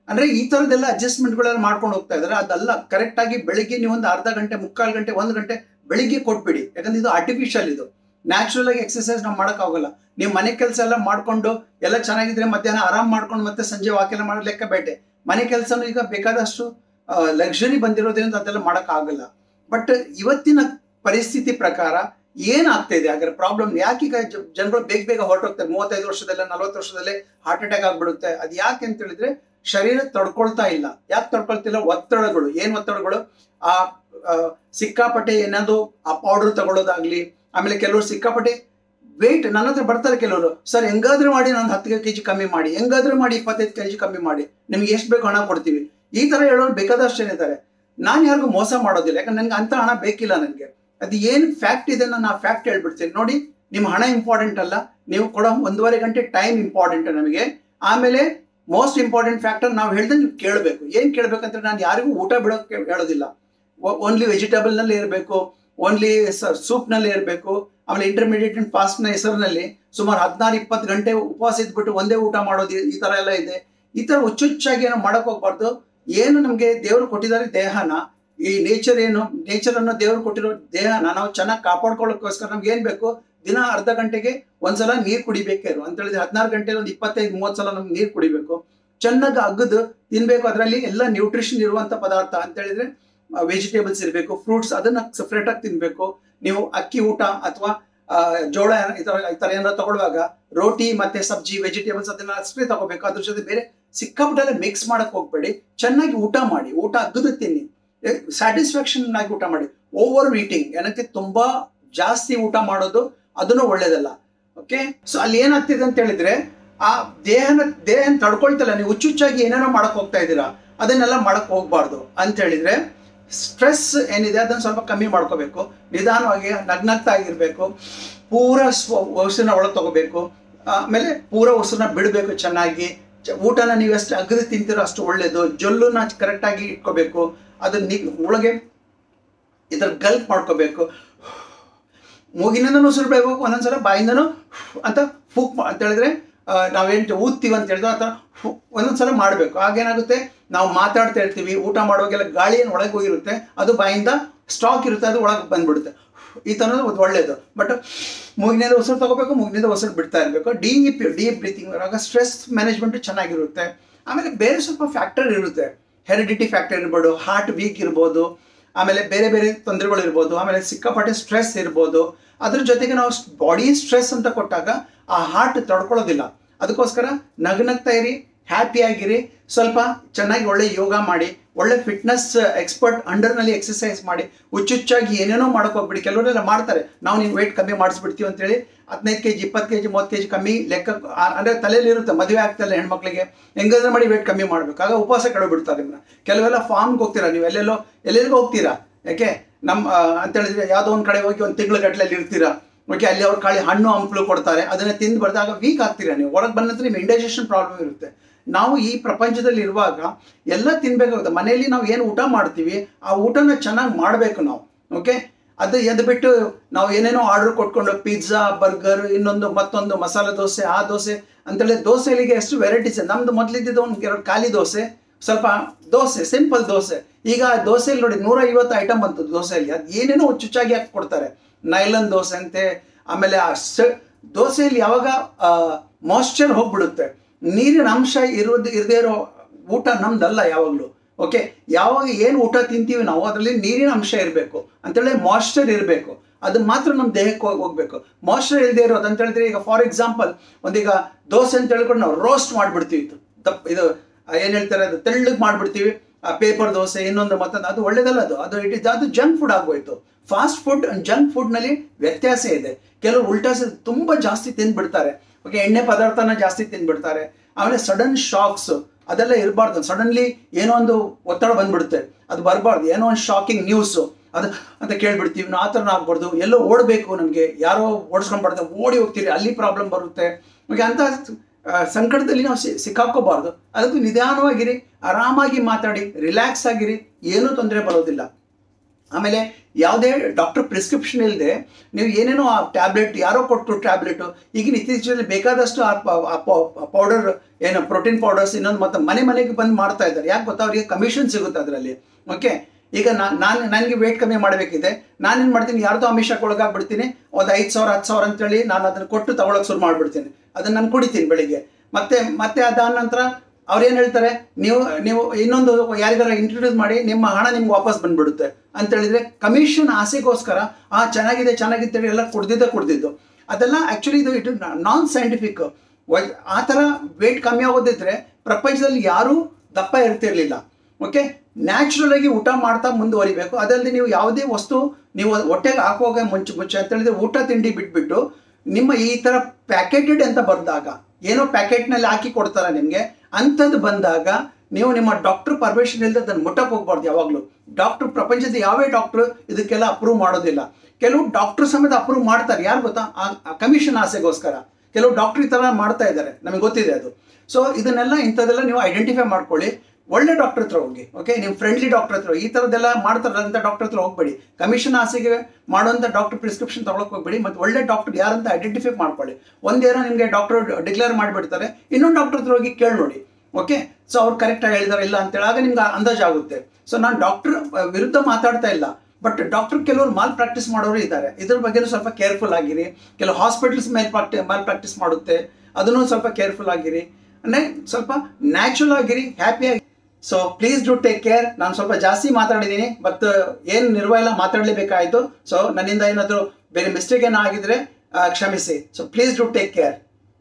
ಅಂದ್ರೆ ಈ ಥರದ್ದೆಲ್ಲ ಅಡ್ಜಸ್ಟ್ಮೆಂಟ್ಗಳೆಲ್ಲ ಮಾಡ್ಕೊಂಡು ಹೋಗ್ತಾ ಇದ್ದಾರೆ ಅದಲ್ಲ ಕರೆಕ್ಟಾಗಿ ಬೆಳಿಗ್ಗೆ ನೀವು ಒಂದು ಅರ್ಧ ಗಂಟೆ ಮುಕ್ಕಾಲು ಗಂಟೆ ಒಂದು ಗಂಟೆ ಬೆಳಿಗ್ಗೆ ಕೊಟ್ಬಿಡಿ ಯಾಕಂದ್ರೆ ಇದು ಆರ್ಟಿಫಿಷಿಯಲ್ ಇದು ನ್ಯಾಚುರಲ್ ಆಗಿ ಎಕ್ಸರ್ಸೈಸ್ ನಾವು ಮಾಡೋಕ್ಕಾಗಲ್ಲ ನೀವು ಮನೆ ಕೆಲಸ ಎಲ್ಲ ಮಾಡ್ಕೊಂಡು ಎಲ್ಲ ಚೆನ್ನಾಗಿದ್ರೆ ಮಧ್ಯಾಹ್ನ ಆರಾಮ್ ಮಾಡ್ಕೊಂಡು ಮತ್ತೆ ಸಂಜೆ ವಾಕ್ ಎಲ್ಲ ಮಾಡೋ ಲೆಕ್ಕ ಬೇಟೆ ಮನೆ ಕೆಲಸನೂ ಈಗ ಬೇಕಾದಷ್ಟು ಲಕ್ಸುರಿ ಬಂದಿರೋದ್ರಿಂದ ಅದೆಲ್ಲ ಮಾಡೋಕ್ಕಾಗಲ್ಲ ಬಟ್ ಇವತ್ತಿನ ಪರಿಸ್ಥಿತಿ ಪ್ರಕಾರ ಏನಾಗ್ತಾ ಇದೆ ಹಾಗಾದ್ರೆ ಪ್ರಾಬ್ಲಮ್ ಯಾಕೆ ಈಗ ಜ- ಜನಗಳು ಬೇಗ ಬೇಗ ಹೊರಟೋಗ್ತಾರೆ ಮೂವತ್ತೈದು ವರ್ಷದಲ್ಲೇ ನಲವತ್ತು ವರ್ಷದಲ್ಲೇ ಹಾರ್ಟ್ ಅಟ್ಯಾಕ್ ಆಗ್ಬಿಡುತ್ತೆ ಅದು ಯಾಕೆ ಅಂತ ಹೇಳಿದ್ರೆ ಶರೀರ ತಡ್ಕೊಳ್ತಾ ಇಲ್ಲ ಯಾಕೆ ತಡ್ಕೊಳ್ತಿಲ್ಲ ಒತ್ತಡಗಳು ಏನ್ ಒತ್ತಡಗಳು ಆ ಆ, ಸಿಕ್ಕಾಪಟ್ಟೆ ಏನಾದ್ರು ಆ ಪೌಡರ್ ತಗೊಳ್ಳೋದಾಗ್ಲಿ ಆಮೇಲೆ ಕೆಲವರು ಸಿಕ್ಕಾಪಟ್ಟೆ ವೆಯ್ಟ್ ನನ್ನ ಹತ್ರ ಬರ್ತಾರೆ ಕೆಲವರು ಸರ್ ಹೆಂಗಾದ್ರೂ ಮಾಡಿ ನಾನು ಹತ್ತು ಕೆ ಜಿ ಕಮ್ಮಿ ಮಾಡಿ ಹೆಂಗಾದ್ರೂ ಮಾಡಿ ಇಪ್ಪತ್ತೈದು ಕೆ ಜಿ ಕಮ್ಮಿ ಮಾಡಿ ನಿಮ್ಗೆ ಎಷ್ಟು ಬೇಕು ಹಣ ಕೊಡ್ತೀವಿ ಈ ತರ ಹೇಳೋರು ಬೇಕಾದಷ್ಟು ಏನಿದ್ದಾರೆ ನಾನು ಯಾರಿಗೂ ಮೋಸ ಮಾಡೋದಿಲ್ಲ ಯಾಕಂದ್ರೆ ನನಗೆ ಅಂತ ಹಣ ಬೇಕಿಲ್ಲ ನನಗೆ ಅದು ಏನು ಫ್ಯಾಕ್ಟ್ ಇದೆ ನಾನು ಆ ಫ್ಯಾಕ್ಟ್ ಹೇಳ್ಬಿಡ್ತೀನಿ ನೋಡಿ ನಿಮ್ಮ ಹಣ ಇಂಪಾರ್ಟೆಂಟ್ ಅಲ್ಲ ನೀವು ಕೊಡೋ ಒಂದೂವರೆ ಗಂಟೆ ಟೈಮ್ ಇಂಪಾರ್ಟೆಂಟ್ ನಮಗೆ ಆಮೇಲೆ ಮೋಸ್ಟ್ ಇಂಪಾರ್ಟೆಂಟ್ ಫ್ಯಾಕ್ಟರ್ ನಾವು ಹೇಳ್ದಂಗೆ ನೀವು ಕೇಳಬೇಕು ಏನು ಕೇಳಬೇಕಂದ್ರೆ ನಾನು ಯಾರಿಗೂ ಊಟ ಬಿಡೋಕೆ ಹೇಳೋದಿಲ್ಲ ಓನ್ಲಿ ವೆಜಿಟೇಬಲ್ನಲ್ಲೇ ಇರಬೇಕು ಓನ್ಲಿ ಸೂಪ್ನಲ್ಲೇ ಇರಬೇಕು ಆಮೇಲೆ ಇಂಟರ್ಮೀಡಿಯೇಟ್ ಅಂಡ್ ಫಾಸ್ಟ್ನ ಹೆಸರಿನಲ್ಲಿ ಸುಮಾರು ಹದಿನಾರು ಇಪ್ಪತ್ತು ಗಂಟೆ ಉಪವಾಸ ಇದ್ಬಿಟ್ಟು ಒಂದೇ ಊಟ ಮಾಡೋದು ಈ- ಈ ಥರ ಎಲ್ಲ ಇದೆ ಈ ಥರ ಹುಚ್ಚುಚ್ಚಾಗಿ ಏನೋ ಮಾಡಕ್ ಹೋಗ್ಬಾರ್ದು ಏನು ನಮಗೆ ದೇವರು ಕೊಟ್ಟಿದ್ದಾರೆ ದೇಹನ ಈ ನೇಚರ್ ಏನು ನೇಚರ್ ಅನ್ನೋ ದೇವರು ಕೊಟ್ಟಿರೋ ದೇಹನ ನಾವು ಚೆನ್ನಾಗಿ ಕಾಪಾಡ್ಕೊಳ್ಳೋಕ್ಕೋಸ್ಕರ ನಮ್ಗೆ ಏನ್ ಬೇಕು ದಿನ ಅರ್ಧ ಗಂಟೆಗೆ ಒಂದ್ಸಲ ನೀರು ಕುಡಿಬೇಕೇನು ಅಂತ ಹೇಳಿದ್ರೆ ಹದಿನಾರು ಗಂಟೆಲಿ ಒಂದು ಇಪ್ಪತ್ತೈದು ಮೂವತ್ತು ಸಲ ನಮ್ಗೆ ನೀರು ಕುಡಿಬೇಕು ಚೆನ್ನಾಗಿ ಅಗ್ಗದು ತಿನ್ಬೇಕು ಅದರಲ್ಲಿ ಎಲ್ಲ ನ್ಯೂಟ್ರಿಷನ್ ಇರುವಂತ ಪದಾರ್ಥ ಅಂತ ಹೇಳಿದ್ರೆ ವೆಜಿಟೇಬಲ್ಸ್ ಇರಬೇಕು ಫ್ರೂಟ್ಸ್ ಅದನ್ನ ಸಪ್ರೇಟ್ ಆಗಿ ತಿನ್ಬೇಕು ನೀವು ಅಕ್ಕಿ ಊಟ ಅಥವಾ ಜೋಳ ಈ ತರ ಈ ತರ ಏನಾದ್ರು ತಗೊಳ್ಳುವಾಗ ರೋಟಿ ಮತ್ತೆ ಸಬ್ಜಿ ವೆಜಿಟೇಬಲ್ಸ್ ಅದನ್ನ ಅಷ್ಟೇ ತಗೋಬೇಕು ಅದ್ರ ಜೊತೆ ಬೇರೆ ಸಿಕ್ಕಾಪಟ್ಟೆಲ್ಲ ಮಿಕ್ಸ್ ಮಾಡಕ್ ಹೋಗ್ಬೇಡಿ ಚೆನ್ನಾಗಿ ಊಟ ಮಾಡಿ ಊಟ ಅಗ್ಗದು ತಿನ್ನಿ ಸ್ಯಾಟಿಸ್ಫ್ಯಾಕ್ಷನ್ ಆಗಿ ಊಟ ಮಾಡಿ ಓವರ್ ಈಟಿಂಗ್ ಏನಕ್ಕೆ ತುಂಬಾ ಜಾಸ್ತಿ ಊಟ ಮಾಡೋದು ಅದನ್ನು ಒಳ್ಳೇದಲ್ಲ ಓಕೆ ಸೊ ಅಲ್ಲಿ ಏನಾಗ್ತಿದೆ ಅಂತ ಹೇಳಿದ್ರೆ ಆ ದೇಹನ ದೇಹ ತಡ್ಕೊಳ್ತಲ್ಲ ನೀವು ಹುಚ್ಚುಚ್ಚಾಗಿ ಏನೇನೋ ಮಾಡಕ್ ಹೋಗ್ತಾ ಇದ್ದೀರಾ ಅದನ್ನೆಲ್ಲ ಮಾಡಕ್ ಹೋಗ್ಬಾರ್ದು ಅಂತ ಹೇಳಿದ್ರೆ ಸ್ಟ್ರೆಸ್ ಏನಿದೆ ಅದನ್ನ ಸ್ವಲ್ಪ ಕಮ್ಮಿ ಮಾಡ್ಕೋಬೇಕು ನಿಧಾನವಾಗಿ ನಗ್ನಗ್ತಾ ಆಗಿರ್ಬೇಕು ಪೂರ ಸ್ವ ಉಸಿರನ್ನ ಒಳಗೆ ತಗೋಬೇಕು ಆಮೇಲೆ ಪೂರ ಉಸಿರನ್ನ ಬಿಡಬೇಕು ಚೆನ್ನಾಗಿ ಚ- ಊಟನ ನೀವು ಎಷ್ಟು ಅಗದು ತಿಂತೀರೋ ಅಷ್ಟು ಒಳ್ಳೇದು ಜೊಲ್ಲುನ ಕರೆಕ್ಟಾಗಿ ಇಟ್ಕೋಬೇಕು ಅದನ್ನ ನಿ ಒಳಗೆ ಈ ಥರ ಗಲ್ಪ್ ಮಾಡ್ಕೋಬೇಕು ಮೂಗಿನಿಂದನೂ ಉಸಿರು ಬಿಡಬೇಕು ಒಂದೊಂದ್ಸಲ ಬಾಯಿಂದನೂ ಅಂತ ಫೂಕ್ ಮಾ- ಅಂತ ಹೇಳಿದ್ರೆ ಆ, ನಾವೇನು ಊದ್ತೀವಿ ಅಂತ ಹೇಳಿದ್ರೆ ಆ ಥರ ಫು ಒಂದೊಂದ್ಸಲ ಮಾಡಬೇಕು ಆಗೇನಾಗುತ್ತೆ ನಾವು ಮಾತಾಡ್ತಾ ಇರ್ತೀವಿ ಊಟ ಮಾಡುವಾಗೆಲ್ಲ ಗಾಳಿ ಏನು ಒಳಗೆ ಹೋಗಿರುತ್ತೆ ಅದು ಬಾಯಿಂದ ಸ್ಟಾಕ್ ಇರುತ್ತೆ ಅದು ಒಳಗೆ ಬಂದ್ಬಿಡುತ್ತೆ ಈ ಥರ ಒಂದು ಒಳ್ಳೇದು ಬಟ್ ಮೂಗಿನಿಂದ ಉಸಿರು ತಗೋಬೇಕು ಮೂಗಿನಿಂದ ಉಸಿರು ಬಿಡ್ತಾ ಇರಬೇಕು ಡೀಪ್ ಡೀಪ್ ಬ್ರೀತಿಂಗ್ ಬರುವಾಗ ಸ್ಟ್ರೆಸ್ ಮ್ಯಾನೇಜ್ಮೆಂಟ್ ಚೆನ್ನಾಗಿರುತ್ತೆ ಆಮೇಲೆ ಬೇರೆ ಸ್ವಲ್ಪ ಫ್ಯಾಕ್ಟರ್ ಇರುತ್ತೆ ಹೆರಿಡಿಟಿ ಫ್ಯಾಕ್ಟರ್ ಇರ್ಬೋದು ಹಾರ್ಟ್ ವೀಕ್ ಇರ್ಬೋದು ಆಮೇಲೆ ಬೇರೆ ಬೇರೆ ತೊಂದರೆಗಳು ಇರ್ಬೋದು ಆಮೇಲೆ ಸಿಕ್ಕಾಪಟ್ಟೆ ಸ್ಟ್ರೆಸ್ ಇರ್ಬೋದು ಅದ್ರ ಜೊತೆಗೆ ನಾವು ಬಾಡಿ ಸ್ಟ್ರೆಸ್ ಅಂತ ಕೊಟ್ಟಾಗ ಆ ಹಾರ್ಟ್ ತಡ್ಕೊಳ್ಳೋದಿಲ್ಲ ಅದಕ್ಕೋಸ್ಕರ ನಗ್ನಗ್ತಾ ಇರಿ ಹ್ಯಾಪಿ ಆಗಿರಿ ಸ್ವಲ್ಪ ಚೆನ್ನಾಗಿ ಒಳ್ಳೆ ಯೋಗ ಮಾಡಿ ಒಳ್ಳೆ ಫಿಟ್ನೆಸ್ ಎಕ್ಸ್ಪರ್ಟ್ ಅಂಡರ್ನಲ್ಲಿ ಎಕ್ಸಸೈಸ್ ಮಾಡಿ ಹುಚ್ಚುಚ್ಚಾಗಿ ಏನೇನೋ ಮಾಡಕ್ ಹೋಗ್ಬಿಡಿ ಕೆಲವರೆಲ್ಲ ಮಾಡ್ತಾರೆ ನಾವು ನೀವು ವೆಯ್ಟ್ ಕಮ್ಮಿ ಮಾಡಿಸ್ಬಿಡ್ತೀವಿ ಅಂತೇಳಿ ಹದಿನೈದು ಕೆ ಜಿ ಇಪ್ಪತ್ತು ಕೆ ಜಿ ಮೂವತ್ತು ಕೆ ಜಿ ಕಮ್ಮಿ ಲೆಕ್ಕ ಆ- ಅಂದ್ರೆ ತಲೆಯಲ್ಲಿ ಇರುತ್ತೆ ಮದುವೆ ಆಗ್ತಲ್ಲ ಹೆಣ್ಮಕ್ಳಿಗೆ ಹೆಂಗಾದ್ರೆ ಮಾಡಿ ವೆಯ್ಟ್ ಕಮ್ಮಿ ಮಾಡ್ಬೇಕು ಆಗ ಉಪವಾಸ ಕೆಡಬಿಡ್ತಾರೆ ನಿಮ್ಮನ್ನ ಕೆಲವೆಲ್ಲ ಫಾರ್ಮ್ಗೆ ಹೋಗ್ತೀರಾ ನೀವು ಎಲ್ಲೆಲ್ಲೋ ಎಲ್ಲೆಲ್ಲಿಗೂ ಹೋಗ್ತೀರಾ ಯಾಕೆ ನಮ್ಮ ಆ, ಅಂತ ಹೇಳಿದ್ರೆ ಯಾವುದೋ ಒಂದು ಕಡೆ ಹೋಗಿ ಒಂದು ತಿಂಗಳ ಗಟ್ಟಲೆ ಇರ್ತೀರಾ ಓಕೆ ಅಲ್ಲಿ ಅವ್ರು ಕಾಳಿ ಹಣ್ಣು ಹಂಪಲು ಕೊಡ್ತಾರೆ ಅದನ್ನ ತಿಂದು ಬರ್ದಾಗ ವೀಕ್ ಆಗ್ತೀರಾ ನೀವು ಹೊರಗೆ ಬಂದ ನಂತರ ನಿಮ್ಮ ಇಂಡೈಜೆಷನ್ ಪ್ರಾಬ್ಲಮ್ ಇರುತ್ತೆ ನಾವು ಈ ಪ್ರಪಂಚದಲ್ಲಿ ಇರುವಾಗ ಎಲ್ಲ ತಿನ್ಬೇಕಾಗುತ್ತೆ ಮನೆಯಲ್ಲಿ ನಾವು ಏನು ಊಟ ಮಾಡ್ತೀವಿ ಆ ಊಟನ ಚೆನ್ನಾಗಿ ಮಾಡಬೇಕು ನಾವು ಓಕೆ ಅದು ಎದ್ದು ಬಿಟ್ಟು ನಾವು ಏನೇನೋ ಆರ್ಡರ್ ಕೊಟ್ಕೊಂಡು ಪಿಜ್ಜಾ ಬರ್ಗರ್ ಇನ್ನೊಂದು ಮತ್ತೊಂದು ಮಸಾಲೆ ದೋಸೆ ಆ ದೋಸೆ ಅಂತೇಳಿ ದೋಸೆಲಿಗೆ ಎಷ್ಟು ವೆರೈಟೀಸ್ ನಮ್ದು ಮೊದಲಿದ್ದಿದ್ದು ಒಂದು ಎರಡು ಖಾಲಿ ದೋಸೆ ಸ್ವಲ್ಪ ದೋಸೆ ಸಿಂಪಲ್ ದೋಸೆ ಈಗ ಆ ದೋಸೆಯಲ್ಲಿ ನೋಡಿ ನೂರ ಐವತ್ತು ಐಟಮ್ ಬಂತು ದೋಸೆಯಲ್ಲಿ ಅದು ಏನೇನೋ ಚುಚ್ಚಾಗಿ ಹಾಕಿ ಕೊಡ್ತಾರೆ ನೈಲನ್ ದೋಸೆ ಅಂತೆ ಆಮೇಲೆ ಆ ಸ ದೋಸೆಯಲ್ಲಿ ಯಾವಾಗ ಮಾಯ್ಶ್ಚರ್ ಹೋಗ್ಬಿಡುತ್ತೆ ನೀರಿನ ಅಂಶ ಇರೋದು ಇರದೇ ಇರೋ ಊಟ ನಮ್ದಲ್ಲ ಯಾವಾಗಲೂ ಓಕೆ ಯಾವಾಗ ಏನು ಊಟ ತಿಂತೀವಿ ನಾವು ಅದರಲ್ಲಿ ನೀರಿನ ಅಂಶ ಇರಬೇಕು ಅಂತೇಳಿ ಮಾಯ್ಶ್ಚರ್ ಇರಬೇಕು ಅದು ಮಾತ್ರ ನಮ್ಮ ದೇಹಕ್ಕೆ ಹೋಗ್- ಹೋಗ್ಬೇಕು ಮಾಯ್ಶ್ಚರ್ ಇಲ್ಲದೆ ಇರೋದು ಅಂತ ಹೇಳಿದ್ರೆ ಈಗ ಫಾರ್ ಎಕ್ಸಾಂಪಲ್ ಒಂದೀಗ ದೋಸೆ ಅಂತ ಹೇಳ್ಕೊಂಡು ನಾವು ರೋಸ್ಟ್ ಮಾಡಿಬಿಡ್ತೀವಿ ಇದು ದಪ್ಪ ಇದು ಏನು ಹೇಳ್ತಾರೆ ಅದು ತೆಳ್ಳಗೆ ಮಾಡಿಬಿಡ್ತೀವಿ ಪೇಪರ್ ದೋಸೆ ಇನ್ನೊಂದು ಮತ್ತೊಂದು ಅದು ಒಳ್ಳೇದಲ್ಲ ಅದು ಅದು ಇಟ್ ಇಸ್ ಅದು ಜಂಕ್ ಫುಡ್ ಆಗೋಯ್ತು ಫಾಸ್ಟ್ ಫುಡ್ ಅಂಡ್ ಜಂಕ್ ಫುಡ್ನಲ್ಲಿ ವ್ಯತ್ಯಾಸ ಇದೆ ಕೆಲವರು ಉಲ್ಟಾ ಸ- ತುಂಬ ಜಾಸ್ತಿ ತಿಂದ್ಬಿಡ್ತಾರೆ ಓಕೆ ಎಣ್ಣೆ ಪದಾರ್ಥನ ಜಾಸ್ತಿ ತಿಂದ್ಬಿಡ್ತಾರೆ ಆಮೇಲೆ ಸಡನ್ ಶಾಕ್ಸ್ ಅದೆಲ್ಲ ಇರಬಾರ್ದು ಸಡನ್ಲಿ ಏನೋ ಒಂದು ಒತ್ತಡ ಬಂದ್ಬಿಡುತ್ತೆ ಅದು ಬರಬಾರ್ದು ಏನೋ ಒಂದು ಶಾಕಿಂಗ್ ನ್ಯೂಸು ಅದು ಅಂತ ಕೇಳ್ಬಿಡ್ತೀವಿ ನಾವು ಆ ಥರ ಆಗ್ಬಾರ್ದು ಎಲ್ಲೋ ಓಡಬೇಕು ನಮಗೆ ಯಾರೋ ಓಡಿಸ್ಕೊಂಡ್ಬಾರ್ದು ಓಡಿ ಹೋಗ್ತೀರಿ ಅಲ್ಲಿ ಪ್ರಾಬ್ಲಮ್ ಬರುತ್ತೆ ಓಕೆ ಅಂತ ಆ, ಸಂಕಟದಲ್ಲಿ ನಾವು ಸಿ ಸಿಕ್ಕಾಕೋಬಾರ್ದು ಅದಕ್ಕೂ ನಿಧಾನವಾಗಿರಿ ಆರಾಮಾಗಿ ಮಾತಾಡಿ ರಿಲ್ಯಾಕ್ಸ್ ಆಗಿರಿ ಏನೂ ತೊಂದರೆ ಬರೋದಿಲ್ಲ ಆಮೇಲೆ ಯಾವುದೇ ಡಾಕ್ಟರ್ ಪ್ರಿಸ್ಕ್ರಿಪ್ಷನ್ ಇಲ್ಲದೆ ನೀವು ಏನೇನೋ ಆ ಟ್ಯಾಬ್ಲೆಟ್ ಯಾರೋ ಕೊಟ್ಟರು ಟ್ಯಾಬ್ಲೆಟು ಈಗಿನ ಇತ್ತೀಚೆಗೆ ಬೇಕಾದಷ್ಟು ಆ ಪೌಡರ್ ಏನು ಪ್ರೋಟೀನ್ ಪೌಡರ್ಸ್ ಇನ್ನೊಂದು ಮತ್ತೆ ಮನೆ ಮನೆಗೆ ಬಂದು ಮಾಡ್ತಾ ಇದ್ದಾರೆ ಯಾಕೆ ಗೊತ್ತಾ ಅವರಿಗೆ ಕಮಿಷನ್ ಸಿಗುತ್ತೆ ಅದರಲ್ಲಿ ಓಕೆ ಈಗ ನಾನು ನನಗೆ ವೇಟ್ ಕಮ್ಮಿ ಮಾಡಬೇಕಿದೆ ನಾನೇನು ಮಾಡ್ತೀನಿ ಯಾರ್ದೋ ಅಮಿಷಕ್ಕೆ ಒಳಗಾಗ್ಬಿಡ್ತೀನಿ ಒಂದು ಐದು ಸಾವಿರ ಹತ್ತು ಸಾವಿರ ಅಂತೇಳಿ ನಾನು ಅದನ್ನು ಕೊಟ್ಟು ತಗೊಳಕ್ಕೆ ಶುರು ಮಾಡಿಬಿಡ್ತೀನಿ ಅದನ್ನು ನಾನು ಕುಡಿತೀನಿ ಬೆಳಿಗ್ಗೆ ಮತ್ತೆ ಮತ್ತೆ ಅದಾದ ನಂತರ ಅವ್ರು ಏನು ಹೇಳ್ತಾರೆ ನೀವು ನೀವು ಇನ್ನೊಂದು ಯಾರಿಗಾರ ಇಂಟ್ರೊಡ್ಯೂಸ್ ಮಾಡಿ ನಿಮ್ಮ ಹಣ ನಿಮ್ಗೆ ವಾಪಸ್ ಬಂದ್ಬಿಡುತ್ತೆ ಅಂತ ಹೇಳಿದ್ರೆ ಕಮಿಷನ್ ಆಸೆಗೋಸ್ಕರ ಆ ಚೆನ್ನಾಗಿದೆ ಚೆನ್ನಾಗಿದೆ ಎಲ್ಲ ಕುಡ್ದಿದ್ದ ಕುಡ್ದಿದ್ದು ಅದೆಲ್ಲ ಆ್ಯಕ್ಚುಲಿ ಇದು ಇಟ್ ನಾನ್ ಸೈಂಟಿಫಿಕ್ ಆ ಥರ ವೇಟ್ ಕಮ್ಮಿ ಆಗೋದಿದ್ರೆ ಪ್ರಪಂಚದಲ್ಲಿ ಯಾರೂ ದಪ್ಪ ಇರ್ತಿರ್ಲಿಲ್ಲ ಓಕೆ ನ್ಯಾಚುರಲ್ ಆಗಿ ಊಟ ಮಾಡ್ತಾ ಮುಂದುವರಿಬೇಕು ಅದಲ್ಲದೆ ನೀವು ಯಾವುದೇ ವಸ್ತು ನೀವು ಹೊಟ್ಟೆಗೆ ಹಾಕುವಾಗ ಮುಂಚೆ ಮುಂಚೆ ಅಂತ ಹೇಳಿದ್ರೆ ಊಟ ತಿಂಡಿ ಬಿಟ್ಬಿಟ್ಟು ನಿಮ್ಮ ಈ ಥರ ಪ್ಯಾಕೆಟೆಡ್ ಅಂತ ಬಂದಾಗ ಏನೋ ಪ್ಯಾಕೆಟ್ನಲ್ಲಿ ಹಾಕಿ ಕೊಡ್ತಾರೆ ನಿಮಗೆ ಅಂಥದ್ದು ಬಂದಾಗ ನೀವು ನಿಮ್ಮ ಡಾಕ್ಟರ್ ಪರ್ಮಿಷನ್ ಇಲ್ಲದೆ ಅದನ್ನು ಮುಟ್ಟಕ್ಕೆ ಹೋಗ್ಬಾರ್ದು ಯಾವಾಗಲೂ ಡಾಕ್ಟರ್ ಪ್ರಪಂಚದ ಯಾವೇ ಡಾಕ್ಟ್ರು ಇದಕ್ಕೆಲ್ಲ ಅಪ್ರೂವ್ ಮಾಡೋದಿಲ್ಲ ಕೆಲವು ಡಾಕ್ಟರ್ ಸಮೇತ ಅಪ್ರೂವ್ ಮಾಡ್ತಾರೆ ಯಾರು ಗೊತ್ತಾ ಆ ಕಮಿಷನ್ ಆಸೆಗೋಸ್ಕರ ಕೆಲವು ಡಾಕ್ಟ್ರ್ ಈ ಥರ ಮಾಡ್ತಾ ಇದ್ದಾರೆ ನಮಗೆ ಗೊತ್ತಿದೆ ಅದು ಸೊ ಇದನ್ನೆಲ್ಲ ಇಂಥದ್ದೆಲ್ಲ ನೀವು ಐಡೆಂಟಿಫೈ ಮಾಡ್ಕೊಳ್ಳಿ ಒಳ್ಳೆ ಡಾಕ್ಟರ್ ಹತ್ರ ಹೋಗಿ ಓಕೆ ನೀವು ಫ್ರೆಂಡ್ಲಿ ಡಾಕ್ಟರ್ ಹತ್ರ ಈ ಥರದ್ದೆಲ್ಲ ಮಾಡ್ತಾರಂತ ಡಾಕ್ಟರ್ ಹತ್ರ ಹೋಗ್ಬೇಡಿ ಕಮಿಷನ್ ಆಸೆಗೆ ಮಾಡುವಂಥ ಡಾಕ್ಟರ್ ಪ್ರಿಸ್ಕ್ರಿಪ್ಷನ್ ತಗೊಳಕ್ ಹೋಗ್ಬೇಡಿ ಮತ್ತು ಒಳ್ಳೆ ಡಾಕ್ಟರ್ ಯಾರಂತ ಐಡೆಂಟಿಫೈ ಮಾಡ್ಕೊಳ್ಳಿ ಒಂದೇನೋ ನಿಮಗೆ ಡಾಕ್ಟರ್ ಡಿಕ್ಲೇರ್ ಮಾಡಿಬಿಡ್ತಾರೆ ಇನ್ನೊಂದು ಡಾಕ್ಟರ್ ಹತ್ರ ಹೋಗಿ ಕೇಳಿ ನೋಡಿ ಓಕೆ ಸೊ ಅವ್ರು ಕರೆಕ್ಟಾಗಿ ಹೇಳಿದಾರೆ ಇಲ್ಲ ಅಂತೇಳಿ ಆಗ ನಿಮ್ಗೆ ಅಂದಾಜು ಆಗುತ್ತೆ ಸೊ ನಾನು ಡಾಕ್ಟರ್ ವಿರುದ್ಧ ಮಾತಾಡ್ತಾ ಇಲ್ಲ ಬಟ್ ಡಾಕ್ಟರ್ ಕೆಲವರು ಮಾಲ್ ಪ್ರಾಕ್ಟೀಸ್ ಮಾಡೋರು ಇದ್ದಾರೆ ಇದ್ರ ಬಗ್ಗೆ ಸ್ವಲ್ಪ ಕೇರ್ಫುಲ್ ಆಗಿರಿ ಕೆಲವು ಹಾಸ್ಪಿಟಲ್ಸ್ ಮೇಲ್ ಪ್ರಾಕ್ಟಿ ಮಾಲ್ ಪ್ರಾಕ್ಟೀಸ್ ಮಾಡುತ್ತೆ ಅದನ್ನು ಸ್ವಲ್ಪ ಕೇರ್ಫುಲ್ ಆಗಿರಿ ಅಂದರೆ ಸ್ವಲ್ಪ ನ್ಯಾಚುರಲ್ ಆಗಿರಿ ಹ್ಯಾಪಿಯಾಗಿ so please do take care ನಾನು ಸ್ವಲ್ಪ ಜಾಸ್ತಿ ಮಾತಾಡಿದ್ದೀನಿ ಬಟ್ ಏನು ನಿರ್ವಹ ಎಲ್ಲ ಮಾತಾಡಲೇಬೇಕಾಯಿತು ಸೊ ನನ್ನಿಂದ ಏನಾದರೂ ಬೇರೆ ಮಿಸ್ಟೇಕ್ ಏನೋ ಆಗಿದ್ರೆ ಆ, ಕ್ಷಮಿಸಿ so please do take care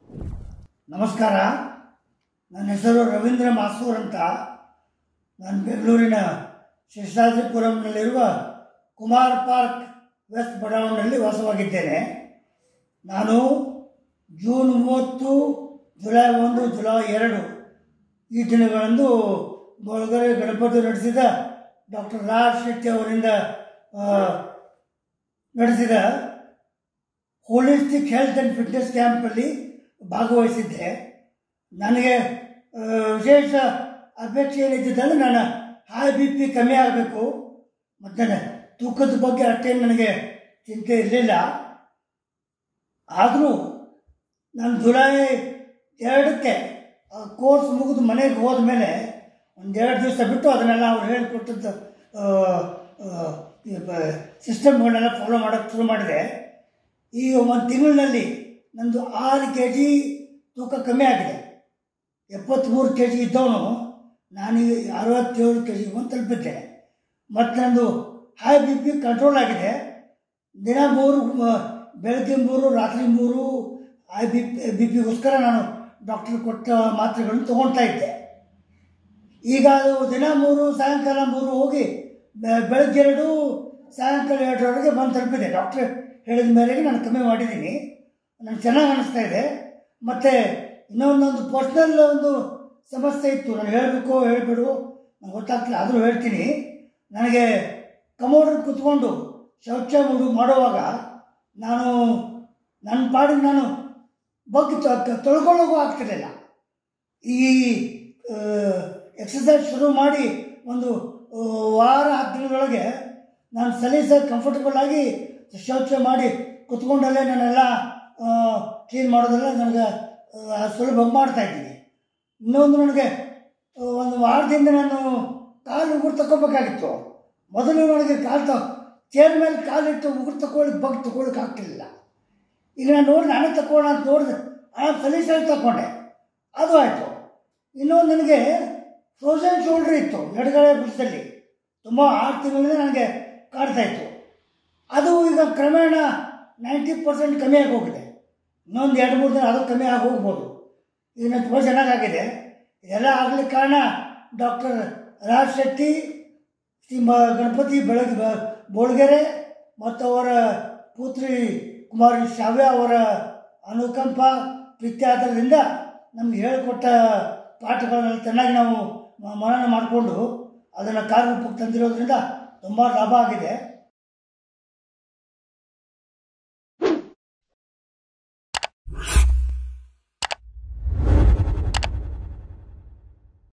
ನಮಸ್ಕಾರ ನನ್ನ ಹೆಸರು ರವೀಂದ್ರ ಮಾಸೂರ್ ಅಂತ ನಾನು ಬೆಂಗಳೂರಿನ ಶೇಷಾದ್ರಿಪುರಂನಲ್ಲಿರುವ ಕುಮಾರ್ ಪಾರ್ಕ್ ವೆಸ್ಟ್ ಬಡಾವಣೆಯಲ್ಲಿ ವಾಸವಾಗಿದ್ದೇನೆ ನಾನು ಜೂನ್ ಮೂವತ್ತು ಜುಲೈ ಒಂದು ಜುಲೈ ಎರಡು ಈ ದಿನಗಳಂದು ಬಳಗರೆ ಗಣಪತಿ ನಡೆಸಿದ ಡಾಕ್ಟರ್ ರಾಜ್ ಶೆಟ್ಟಿ ಅವರಿಂದ ಆ, ನಡೆಸಿದ ಹೋಲಿಸ್ಟಿಕ್ ಹೆಲ್ತ್ ಆ್ಯಂಡ್ ಫಿಟ್ನೆಸ್ ಕ್ಯಾಂಪಲ್ಲಿ ಭಾಗವಹಿಸಿದ್ದೆ ನನಗೆ ಆ, ವಿಶೇಷ ಅಪೇಕ್ಷೆ ಏನಿದ್ದಂದ್ರೆ ನಾನು ಹೈ ಬಿ ಪಿ ಕಮ್ಮಿ ಆಗಬೇಕು ಮತ್ತು ನನ್ನ ತೂಕದ ಬಗ್ಗೆ ಅಷ್ಟೇನು ನನಗೆ ಚಿಂತೆ ಇರಲಿಲ್ಲ ಆದರೂ ನಾನು ಜುಲೈ ಎರಡಕ್ಕೆ ಕೋರ್ಸ್ ಮುಗಿದು ಮನೆಗೆ ಹೋದ ಮೇಲೆ ಒಂದೆರಡು ದಿವಸ ಬಿಟ್ಟು ಅದನ್ನೆಲ್ಲ ಅವ್ರು ಹೇಳಿಕೊಟ್ಟದ್ದು ಸಿಸ್ಟಮ್ಗಳನ್ನೆಲ್ಲ ಫಾಲೋ ಮಾಡೋಕ್ಕೆ ಶುರು ಮಾಡಿದೆ ಈಗ ಒಂದು ತಿಂಗಳಿನಲ್ಲಿ ನಂದು ಆರು ಕೆ ಜಿ ತೂಕ ಕಮ್ಮಿ ಆಗಿದೆ ಎಪ್ಪತ್ತ್ಮೂರು ಕೆ ಜಿ ಇದ್ದವನು ನಾನೀಗ ಅರವತ್ತೇಳು ಕೆ ಜಿಗೆ ಬಂದು ತಲುಪಿದ್ದೇನೆ ಮತ್ತು ನಂದು ಹೈ ಬಿ ಪಿ ಕಂಟ್ರೋಲ್ ಆಗಿದೆ ದಿನ ಮೂರು ಮ- ಬೆಳಗ್ಗೆ ಮೂರು ರಾತ್ರಿ ಮೂರು ಐ ಬಿ ಬಿ ಪಿಗೋಸ್ಕರ ನಾನು ಡಾಕ್ಟರ್ ಕೊಟ್ಟ ಮಾತ್ರೆಗಳನ್ನು ತೊಗೊಳ್ತಾ ಇದ್ದೆ ಈಗ ಅದು ದಿನ ಮೂರು ಸಾಯಂಕಾಲ ಮೂರು ಹೋಗಿ ಬೆ- ಬೆಳಗ್ಗೆ ಎರಡು ಸಾಯಂಕಾಲ ಎರಡರವರೆಗೆ ಬಂದು ತಲುಪಿದೆ ಡಾಕ್ಟ್ರ್ ಹೇಳಿದ ಮೇರೆಗೆ ನಾನು ಕಮ್ಮಿ ಮಾಡಿದ್ದೀನಿ ನನಗೆ ಚೆನ್ನಾಗಿ ಅನ್ನಿಸ್ತಾ ಇದೆ ಮತ್ತು ಇನ್ನೊಂದೊಂದು ಪರ್ಸ್ನಲ್ ಒಂದು ಸಮಸ್ಯೆ ಇತ್ತು ನಾನು ಹೇಳಬೇಕು ಹೇಳಬೇಡು ನಂಗೆ ಗೊತ್ತಾಗ್ತಿಲ್ಲ ಆದರೂ ಹೇಳ್ತೀನಿ ನನಗೆ ಕಮೋಡಲ್ಲಿ ಕೂತ್ಕೊಂಡು ಶೌಚ ಮಾಡು ಮಾಡುವಾಗ ನಾನು ನನ್ನ ಪಾಡಿಗೆ ನಾನು ಬಗ್ಗೆ ತೊಳ್ಕೊಳ್ಳೋಕ್ಕೂ ಆಗ್ತಿರಲಿಲ್ಲ ಈ ಎಕ್ಸಸೈಸ್ ಶುರು ಮಾಡಿ ಒಂದು ಆ, ವಾರ ಹತ್ತು ದಿನದೊಳಗೆ ನಾನು ಸಲೀಸಾಗಿ ಕಂಫರ್ಟಬಲ್ ಆಗಿ ಶೌಚ ಮಾಡಿ ಕುತ್ಕೊಂಡಲ್ಲೇ ನಾನೆಲ್ಲ ಕ್ಲೀನ್ ಮಾಡೋದೆಲ್ಲ ನನಗೆ ಆ, ಸುಲಭ ಮಾಡ್ತಾ ಇದ್ದೀನಿ ಇನ್ನೊಂದು ನನಗೆ ಆ, ಒಂದು ವಾರದಿಂದ ನಾನು ಕಾಲು ಉಗುರು ತಗೋಬೇಕಾಗಿತ್ತು ಮೊದಲು ನನಗೆ ಕಾಲು ತ ಚೇರ್ ಮೇಲೆ ಕಾಲಿಟ್ಟು ಉಗುರು ತಗೊಳ್ಳಿ ಬಗ್ ತಗೊಳ್ಳಿಕ್ಕೆ ಆಗ್ತಿರ್ಲಿಲ್ಲ ಈಗ ನಾನು ನೋಡಿ ನಾನೇ ತಗೊಳ್ಳೋಣ ಅಂತ ನೋಡಿದೆ ಆ ಸಲೀಸಾಗಿ ತಗೊಂಡೆ ಅದು ಆಯಿತು ಇನ್ನೊಂದು ನನಗೆ ಫ್ರೋಸನ್ ಶೋಲ್ಡ್ರ್ ಇತ್ತು ಎಡಗಡೆ ಭುಜದಲ್ಲಿ ತುಂಬ ಆರು ತಿಂಗಳಿಂದ ನನಗೆ ಕಾಡ್ತಾ ಇತ್ತು ಅದು ಈಗ ಕ್ರಮೇಣ ನೈಂಟಿ ಪರ್ಸೆಂಟ್ ಕಮ್ಮಿ ಆಗಿ ಹೋಗಿದೆ ಇನ್ನೊಂದು ಎರಡು ಮೂರು ದಿನ ಅದು ಕಮ್ಮಿ ಆಗಿ ಹೋಗ್ಬೋದು ಈಗ ನನಗೆ ತುಂಬ ಚೆನ್ನಾಗಾಗಿದೆ ಇದೆಲ್ಲ ಆಗಲಿಕ್ಕೆ ಕಾರಣ ಡಾಕ್ಟರ್ ರಾಜ್ ಶೆಟ್ಟಿ ಶ್ರೀ ಮ ಗಣಪತಿ ಬೆಳಗ್ಗೆ ಬ- ಬೋಳ್ಗೆರೆ ಮತ್ತು ಅವರ ಪುತ್ರಿ ಕುಮಾರಿ ಶಾವ್ಯ ಅವರ ಅನುಕಂಪ ಪ್ರೀತ್ಯಾದರದಿಂದ ನಮ್ಗೆ ಹೇಳಿಕೊಟ್ಟ ಪಾಠಗಳನ್ನೆಲ್ಲ ಚೆನ್ನಾಗಿ ನಾವು ಮ- ಮನನ ಮಾಡಿಕೊಂಡು ಅದನ್ನು ಕಾರ್ಯರೂಪಕ್ಕೆ ತಂದಿರೋದ್ರಿಂದ ತುಂಬ ಲಾಭ ಆಗಿದೆ